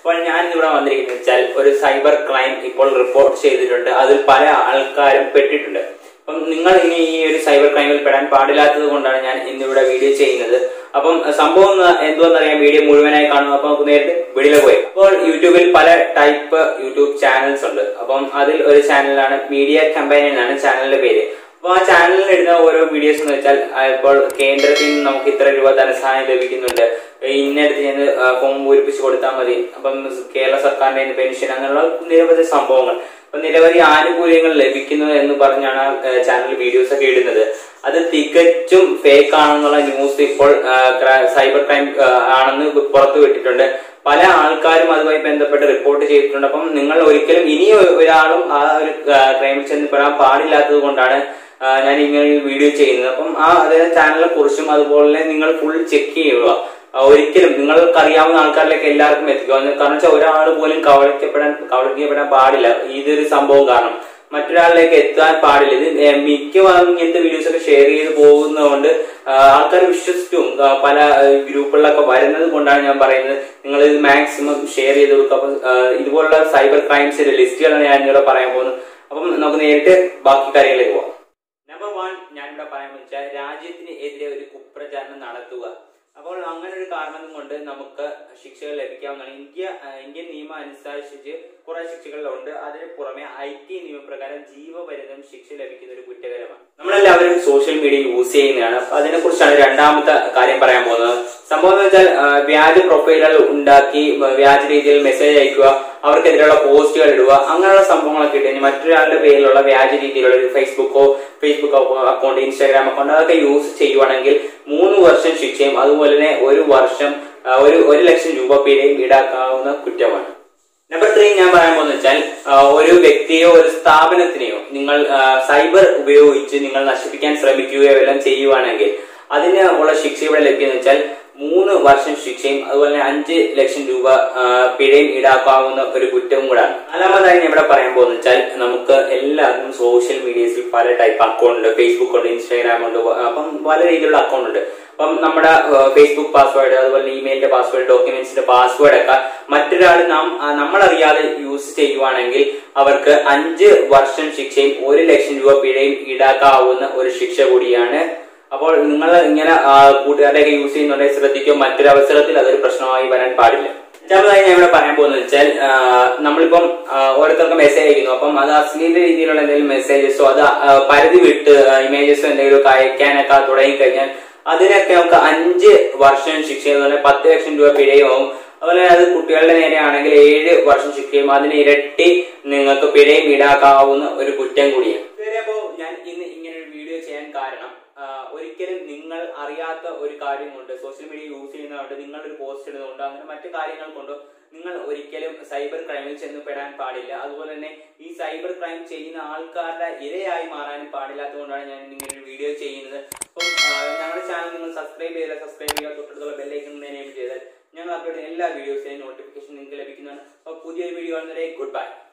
അപ്പോൾ ഞാൻ ഇവിടെ വന്നിരിക്കുന്നത് വെച്ചാൽ ഒരു സൈബർ ക്രൈം ഇപ്പോൾ റിപ്പോർട്ട് ചെയ്തിട്ടുണ്ട് അതിൽ പല ആൾക്കാരും പെട്ടിട്ടുണ്ട് അപ്പം നിങ്ങൾ ഇനി ഈ ഒരു സൈബർ ക്രൈമിൽ പെടാൻ പാടില്ലാത്തത് കൊണ്ടാണ് ഞാൻ ഇന്നിവിടെ വീഡിയോ ചെയ്യുന്നത് അപ്പം സംഭവം എന്തുവെന്നറിയാൻ വീഡിയോ മുഴുവനായി കാണും അപ്പൊ നമുക്ക് നേരിട്ട് വീഡിയോ പോയി അപ്പോൾ യൂട്യൂബിൽ പല ടൈപ്പ് യൂട്യൂബ് ചാനൽസ് ഉണ്ട് അപ്പം അതിൽ ഒരു ചാനലാണ് മീഡിയ കമ്പനി എന്നാണ് ചാനലിന്റെ പേര് അപ്പൊ ആ ചാനലിൽ ഇടുന്ന ഓരോ വീഡിയോസ് എന്ന് വെച്ചാൽ ആ, ഇപ്പോൾ കേന്ദ്രത്തിൽ നിന്ന് നമുക്ക് ഇത്ര രൂപ ധനസഹായം ലഭിക്കുന്നുണ്ട് ഇന്നടുത്ത് ചെന്ന് ആ, ഫോം പൂരിപ്പിച്ച് കൊടുത്താൽ മതി അപ്പം കേരള സർക്കാരിന്റെ കയ്യിൽ നിന്ന് പെൻഷൻ അങ്ങനെയുള്ള നിരവധി സംഭവങ്ങൾ അപ്പൊ നിരവധി ആനുകൂല്യങ്ങൾ ലഭിക്കുന്നു എന്ന് പറഞ്ഞാണ് ആ, ചാനൽ വീഡിയോസ് ഒക്കെ ഇടുന്നത് അത് തികച്ചും ഫേക്ക് ആണെന്നുള്ള ന്യൂസ് ഇപ്പോൾ ആ, ക്ര- സൈബർ ക്രൈം ആ, ആണെന്ന് പുറത്തു വിട്ടിട്ടുണ്ട് പല ആൾക്കാരും അതുമായി ബന്ധപ്പെട്ട് റിപ്പോർട്ട് ചെയ്തിട്ടുണ്ട് അപ്പം നിങ്ങൾ ഒരിക്കലും ഇനി ഒരാളും ആ ഒരു ക്രൈമിൽ ചെന്ന് പെടാൻ പാടില്ലാത്തത് കൊണ്ടാണ് ആ, ഞാൻ ഇങ്ങനെ ഒരു വീഡിയോ ചെയ്യുന്നത് അപ്പം ആ അതേ ചാനലിനെ കുറിച്ചും അതുപോലെ നിങ്ങൾ ഫുൾ ചെക്ക് ചെയ്യുക ആ, ഒരിക്കലും നിങ്ങൾക്ക് അറിയാവുന്ന ആൾക്കാരിലേക്ക് എല്ലാവർക്കും എത്തിക്കുക കാരണം വെച്ചാൽ ഒരാൾ പോലും കവളിക്കപ്പെടാൻ കവളിക്കപ്പെടാൻ പാടില്ല ഇതൊരു സംഭവം കാരണം മറ്റൊരാളിലേക്ക് എത്താൻ പാടില്ല ഇത് ഏ, മിക്കവാറും ഇങ്ങനത്തെ വീഡിയോസ് ഒക്കെ ഷെയർ ചെയ്ത് പോകുന്നതുകൊണ്ട് ആൾക്കാർ വിശ്വസിച്ചും ആ, പല ആ, ഗ്രൂപ്പുകളിലൊക്കെ വരുന്നത് കൊണ്ടാണ് ഞാൻ പറയുന്നത് നിങ്ങൾ ഇത് മാക്സിമം ഷെയർ ചെയ്ത് കൊടുക്കുക അപ്പം ആ, ഇതുപോലുള്ള സൈബർ ക്രൈംസിന്റെ ലിസ്റ്റുകളാണ് ഞാൻ ഇവിടെ പറയാൻ പോകുന്നത് അപ്പം നമുക്ക് നേരിട്ട് ബാക്കി കാര്യങ്ങളിലേക്ക് പോകാം നമ്പർ വൺ ഞാനിവിടെ പറയാൻ വെച്ചാൽ രാജ്യത്തിന് എതിരെ ഒരു കുപ്രചാരണം നടത്തുക അപ്പോൾ അങ്ങനെ ഒരു കാരണം കൊണ്ട് നമുക്ക് ശിക്ഷകൾ ലഭിക്കാവുന്നതാണ് ഇന്ത്യ ആ, ഇന്ത്യൻ നിയമം അനുസരിച്ച് കുറെ ശിക്ഷകളുണ്ട് അതിന് പുറമെ ഐ ടി നിയമപ്രകാരം ജീവപര്യന്തം ശിക്ഷ ലഭിക്കുന്ന ഒരു കുറ്റകരമാണ് നമ്മളെല്ലാവരും സോഷ്യൽ മീഡിയ യൂസ് ചെയ്യുന്നതാണ് അപ്പൊ അതിനെ കുറിച്ചാണ് രണ്ടാമത്തെ കാര്യം പറയാൻ പോകുന്നത് സംഭവം എന്ന് വെച്ചാൽ ആ, വ്യാജ പ്രൊഫൈലുകൾ ഉണ്ടാക്കി ആ, വ്യാജ രീതിയിൽ മെസ്സേജ് അയക്കുക അവർക്കെതിരെയുള്ള പോസ്റ്റുകൾ ഇടുക അങ്ങനെയുള്ള സംഭവങ്ങളൊക്കെ ഇട്ട് കഴിഞ്ഞാൽ മറ്റൊരാളുടെ പേരിലുള്ള വ്യാജ രീതിയിലുള്ള ഒരു ഫേസ്ബുക്കോ ഫേസ്ബുക്ക് അക്കൗണ്ട് ഇൻസ്റ്റാഗ്രാം അക്കൗണ്ട് അതൊക്കെ യൂസ് ചെയ്യുവാണെങ്കിൽ മൂന്ന് വർഷം ശിക്ഷയും അതുപോലെ തന്നെ ഒരു വർഷം ആ, ഒരു ഒരു ലക്ഷം രൂപ പിഴയും ഈടാക്കാവുന്ന കുറ്റമാണ് നമ്പർ ത്രീ ഞാൻ പറയാൻ പോകുന്നത് വെച്ചാൽ ആ, ഒരു വ്യക്തിയോ ഒരു സ്ഥാപനത്തിനെയോ നിങ്ങൾ ആ, സൈബർ ഉപയോഗിച്ച് നിങ്ങൾ നശിപ്പിക്കാൻ ശ്രമിക്കുകയോ എല്ലാം ചെയ്യുവാണെങ്കിൽ അതിന് ഉള്ള ശിക്ഷ ഇവിടെ ലഭ്യമെന്ന് വെച്ചാൽ മൂന്ന് വർഷം ശിക്ഷയും അതുപോലെ തന്നെ അഞ്ച് ലക്ഷം രൂപ ആ, പിഴയും ഈടാക്കാവുന്ന ഒരു കുറ്റവും കൂടാണ് നാലാമതായി ഞാൻ ഇവിടെ പറയാൻ പോകുന്നത് വെച്ചാൽ നമുക്ക് എല്ലാവർക്കും സോഷ്യൽ മീഡിയസിൽ പല ടൈപ്പ് അക്കൗണ്ട് ഉണ്ട് ഫേസ്ബുക്ക് ഉണ്ട് ഇൻസ്റ്റാഗ്രാം ഉണ്ട് അപ്പം പല രീതിയിലുള്ള അക്കൗണ്ട് ഉണ്ട് അപ്പം നമ്മുടെ ഫേസ്ബുക്ക് പാസ്വേഡ് അതുപോലെ ഇമെയിലിന്റെ പാസ്വേഡ് ഡോക്യുമെന്റ്സിന്റെ പാസ്വേഡ് ഒക്കെ മറ്റൊരാൾ നാം ആ, നമ്മളറിയാതെ യൂസ് ചെയ്യുവാണെങ്കിൽ അവർക്ക് അഞ്ച് വർഷം ശിക്ഷയും ഒരു ലക്ഷം രൂപ പിഴയും ഈടാക്കാവുന്ന ഒരു ശിക്ഷ കൂടിയാണ് അപ്പോൾ നിങ്ങൾ ഇങ്ങനെ ആ, കൂട്ടുകാരുടെയൊക്കെ യൂസ് ചെയ്യുന്നുണ്ടെങ്കിൽ ശ്രദ്ധിക്കുക മറ്റൊരു അവസരത്തിൽ അതൊരു പ്രശ്നമായി വരാൻ പാടില്ല രണ്ടാമതായി ഞാൻ ഇവിടെ പറയാൻ പോകുന്നത് വെച്ചാൽ ആ, നമ്മളിപ്പം ആ, ഓരോരുത്തർക്ക് മെസ്സേജ് അയക്കുന്നു അപ്പം അത് അശ്ലീല രീതിയിലുള്ള എന്തെങ്കിലും മെസ്സേജസോ അത് ആ, പരിധി വിട്ട് ഇമേജസോ എന്തെങ്കിലും ഒക്കെ അയക്കാനൊക്കെ തുടങ്ങി കഴിഞ്ഞാൽ അതിനൊക്കെ നമുക്ക് അഞ്ച് വർഷം ശിക്ഷ അതുപോലെ പത്ത് ലക്ഷം രൂപ പിഴയും അതുപോലെ അത് കുട്ടികളുടെ നേരെ ആണെങ്കിൽ ഏഴ് വർഷം ശിക്ഷയും അതിന് ഇരട്ടി നിങ്ങൾക്ക് പിഴയും ഈടാക്കാവുന്ന ഒരു കുറ്റം കൂടിയാണ് ഇതുവരെ അപ്പോ ഞാൻ ഇന്ന് ഇങ്ങനെ ഒരു വീഡിയോ ചെയ്യാൻ കാരണം ആ, ഒരിക്കലും നിങ്ങൾ അറിയാത്ത ഒരു കാര്യം കൊണ്ട് സോഷ്യൽ മീഡിയ യൂസ് ചെയ്യുന്നതുകൊണ്ട് നിങ്ങൾ ഒരു പോസ്റ്റ് ഇടുന്നതുകൊണ്ട് അങ്ങനെ മറ്റു കാര്യങ്ങൾ കൊണ്ടോ നിങ്ങൾ ഒരിക്കലും സൈബർ ക്രൈമിൽ ചെന്ന് പെടാൻ പാടില്ല അതുപോലെ തന്നെ ഈ സൈബർ ക്രൈം ചെയ്യുന്ന ആൾക്കാരുടെ ഇരയായി മാറാനും പാടില്ലാത്തതുകൊണ്ടാണ് ഞാൻ ഇങ്ങനെ ഒരു വീഡിയോ ചെയ്യുന്നത് അപ്പം ആ, ഞങ്ങളുടെ ചാനൽ നിങ്ങൾ സബ്സ്ക്രൈബ് ചെയ്താൽ സബ്സ്ക്രൈബ് ചെയ്യുക തൊട്ടടുത്തുള്ള ബെല്ലൈക്കൺ എനേബിൾ ചെയ്താൽ ഞങ്ങൾ അപ്ലോഡ് എല്ലാ വീഡിയോസിനെയും നോട്ടിഫിക്കേഷൻ നിങ്ങൾക്ക് ലഭിക്കുന്നതാണ് അപ്പോൾ പുതിയൊരു വീഡിയോ കാണുന്നവരെ ഗുഡ് ബൈ